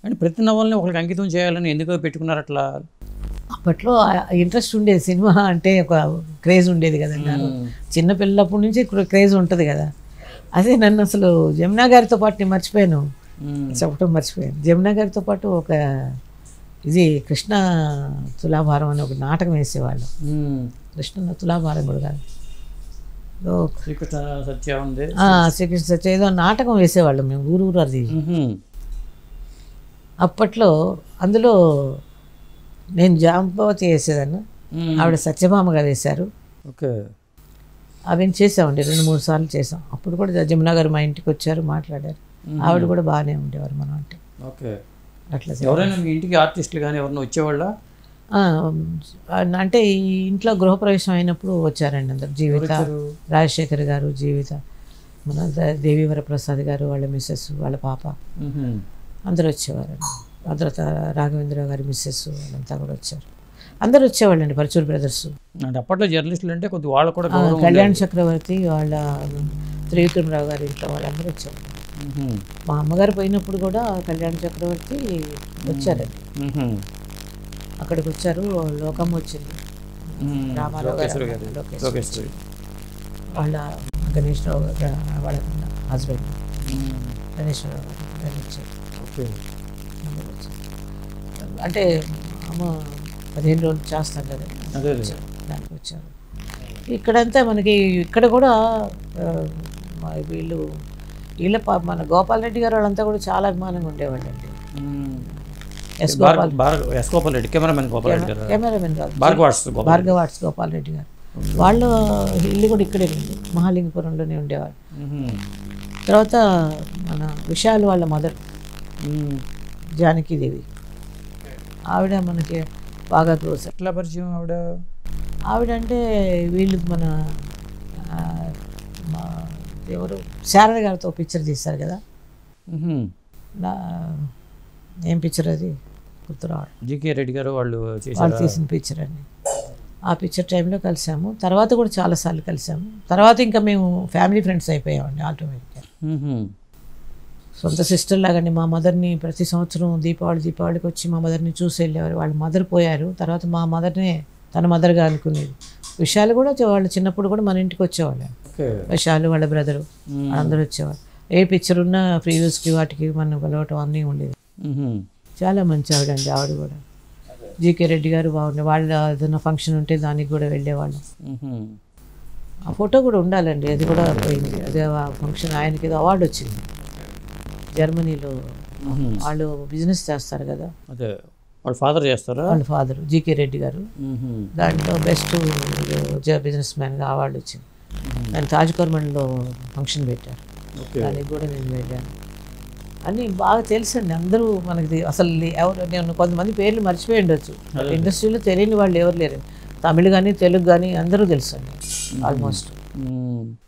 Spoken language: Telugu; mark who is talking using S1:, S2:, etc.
S1: అంటే ప్రతి నవల్ని ఒకరికి అంకితం చేయాలని ఎందుకు పెట్టుకున్నారు అట్లా
S2: అప్పట్లో ఇంట్రెస్ట్ ఉండేది సినిమా అంటే ఒక క్రేజ్ ఉండేది కదండి ఆ రోజు. చిన్న పిల్లప్పటి నుంచి క్రేజ్ ఉంటుంది కదా అదే నన్ను అసలు జమునా గారితో పాటు నేను మర్చిపోయాను
S1: మ్మ్.
S2: చెప్పడం మర్చిపోయాను జమునా గారితో పాటు ఒక ఇది కృష్ణ తులాభారం అని ఒక నాటకం వేసేవాళ్ళు
S1: మ్మ్.
S2: కృష్ణ తులాభారం కూడా కాదు ఏదో
S1: శ్రీకృష్ణ సత్య ఉంది
S2: ఆ, శ్రీకృష్ణ సత్య ఏదో నాటకం వేసేవాళ్ళం మేము ఊరు ఊరు అది
S1: మ్మ్.
S2: అప్పట్లో అందులో నేను జాంబవతి వేసేదాన్ని
S1: మ్మ్.
S2: ఆవిడ సత్యభామ గారు వేశారు
S1: ఓకే
S2: అవి చేసామండి రెండు మూడు సార్లు చేసాం అప్పుడు కూడా జమునా గారు మా ఇంటికి వచ్చారు మాట్లాడారు ఆవిడ కూడా బాగానే ఉండేవారు మనం అంటే
S1: ఓకే
S2: అట్లా
S1: ఎవరైనా మీ ఇంటికి ఆర్టిస్టులు కానీ ఎవరైనా వచ్చేవాళ్ళ
S2: ఆ, అంటే ఈ ఇంట్లో గృహప్రవేశం అయినప్పుడు వచ్చారండి అందరు జీవిత రాజశేఖర్ గారు జీవిత మన ద- దేవీవర ప్రసాద్ గారు వాళ్ళ మిస్సెస్ వాళ్ళ పాప అందరూ వచ్చేవారండి భద్రత రాఘవేంద్ర గారి మిస్సెస్ వాళ్ళంతా కూడా వచ్చారు అందరూ వచ్చేవాళ్ళండి పరచూరు బ్రదర్స్
S1: అంటే అప్పట్లో జర్నలిస్టులు అంటే కొద్ది వాళ్ళు కూడా గౌరవం
S2: కళ్యాణ్ చక్రవర్తి వాళ్ళ త్రివిక్రమరావు గారి ఇంట్లో వాళ్ళందరూ వచ్చేవాళ్ళు
S1: మ్మ్.
S2: మా అమ్మగారు పోయినప్పుడు కూడా కళ్యాణ్ చక్రవర్తి వచ్చారండి
S1: మ్మ్.
S2: అక్కడికి వచ్చారు లోకం వచ్చింది
S1: మ్మ్.
S2: రామారావు గారు
S1: లోకేశ్వరి గారు
S2: లోకేష్
S1: లోకేశ్వరి
S2: వాళ్ళ గణేష్ రావు గారు వాళ్ళ హస్బెండ్
S1: మ్మ్.
S2: గణేష్ రావు గారు వాళ్ళు వచ్చారు
S1: ఓకే
S2: అందరూ వచ్చారు. అంటే అమ్మ పదిహేను రోజులు చేస్తాం కదా
S1: అదే అదే
S2: దానికి వచ్చారు ఇక్కడంతా మనకి ఇక్కడ కూడా ఆ, మా వీళ్ళు వీళ్ళ పా- మన గోపాల్ రెడ్డి గారు వాళ్ళంతా కూడా చాలా అభిమానంగా ఉండేవాళ్ళండి
S1: మ్మ్.
S2: ఎస్
S1: భార్గ-
S2: గోపాల్
S1: భార్గ- ఎస్ గోపాల్ రెడ్డి కెమెరామెన్ గోపాల్ రెడ్డి గారు
S2: కెమెరామెన్ కాదు
S1: భార్గవాడ్స్ గోపాల్
S2: భార్గవ ఆర్ట్స్ గోపాల్ రెడ్డి గారు వాళ్ళు ఇల్లు కూడా ఇక్కడే ఉంది మహాలింగపురంలోనే ఉండేవారు
S1: మ్మ్.
S2: తర్వాత మన విశాల్ వాళ్ళ మదర్
S1: మ్మ్.
S2: జానకీదేవి ఆవిడ మనకి బాగా క్లోజ్
S1: ఎట్లా పరిచయం ఆవిడ
S2: ఆవిడ అంటే వీళ్ళు మన ఆ, మా ఎవరు శారద గారితో పిక్చర్ తీశారు కదా
S1: మ్మ్.
S2: నా ఏం పిక్చర్ అది గుర్తురావడం
S1: జీకే రెడ్డి గారు వాళ్ళు
S2: వాళ్ళు
S1: చేశారు
S2: తీసిన పిక్చర్ అండి ఆ పిక్చర్ టైంలో కలిసాము తర్వాత కూడా చాలాసార్లు కలిసాము తర్వాత ఇంకా మేము ఫ్యామిలీ ఫ్రెండ్స్ అయిపోయామండి ఆటోమేటిక్గా సొంత సిస్టర్ లాగానే మా మదర్ని ప్రతి సంవత్సరం దీపావళి దీపావళికి వచ్చి మా మదర్ని చూసి వెళ్ళేవారు వాళ్ళ మదర్ పోయారు తర్వాత మా మదర్నే తన మదర్గా అనుకునేది విషయాలు కూడా చ- వాళ్ళు చిన్నప్పుడు కూడా మన ఇంటికి వచ్చేవాళ్ళు
S1: ఓకే
S2: విశాలు వాళ్ళ బ్రదరు వాళ్ళందరూ వచ్చేవారు ఏ పిక్చర్ ఉన్నా ప్రీవియస్కి వాటికి మనం కలవటం అన్నీ ఉండేది
S1: మ్మ్.
S2: చాలా మంచి ఆవిడ అండి ఆవిడ కూడా జీకే రెడ్డి గారు బాగుండే వాళ్ళ ఏదైనా ఫంక్షన్ ఉంటే దానికి కూడా వెళ్ళేవాళ్ళం
S1: మ్మ్.
S2: ఆ ఫోటో కూడా ఉండాలండి అది కూడా పోయింది అదే ఆ ఫంక్షన్ ఆయనకి ఏదో అవార్డు వచ్చింది జర్మనీలో
S1: మ్మ్.
S2: వాళ్ళు బిజినెస్ చేస్తారు కదా
S1: అదే వాళ్ళ ఫాదర్ చేస్తారా
S2: వాళ్ళ ఫాదర్ జీకే రెడ్డి గారు
S1: మ్మ్.
S2: దాంట్లో బెస్ట్ బిజినెస్ మ్యాన్గా అవార్డు వచ్చింది దాని తాజ్ కర్మన్లో ఫంక్షన్ పెట్టారు
S1: ఓకే
S2: దానికి కూడా నేను వెళ్ళాను అన్నీ బాగా తెలుసండి అందరూ మనకి తె- అసలు లే- ఎవరు నేను కొంతమంది పేర్లు మర్చిపోయి ఉండొచ్చు ఇండస్ట్రీలో తెలియని వాళ్ళు ఎవరు లేరు తమిళ్ కానీ తెలుగు కానీ అందరూ తెలుసు అండి ఆల్మోస్ట్
S1: మ్మ్.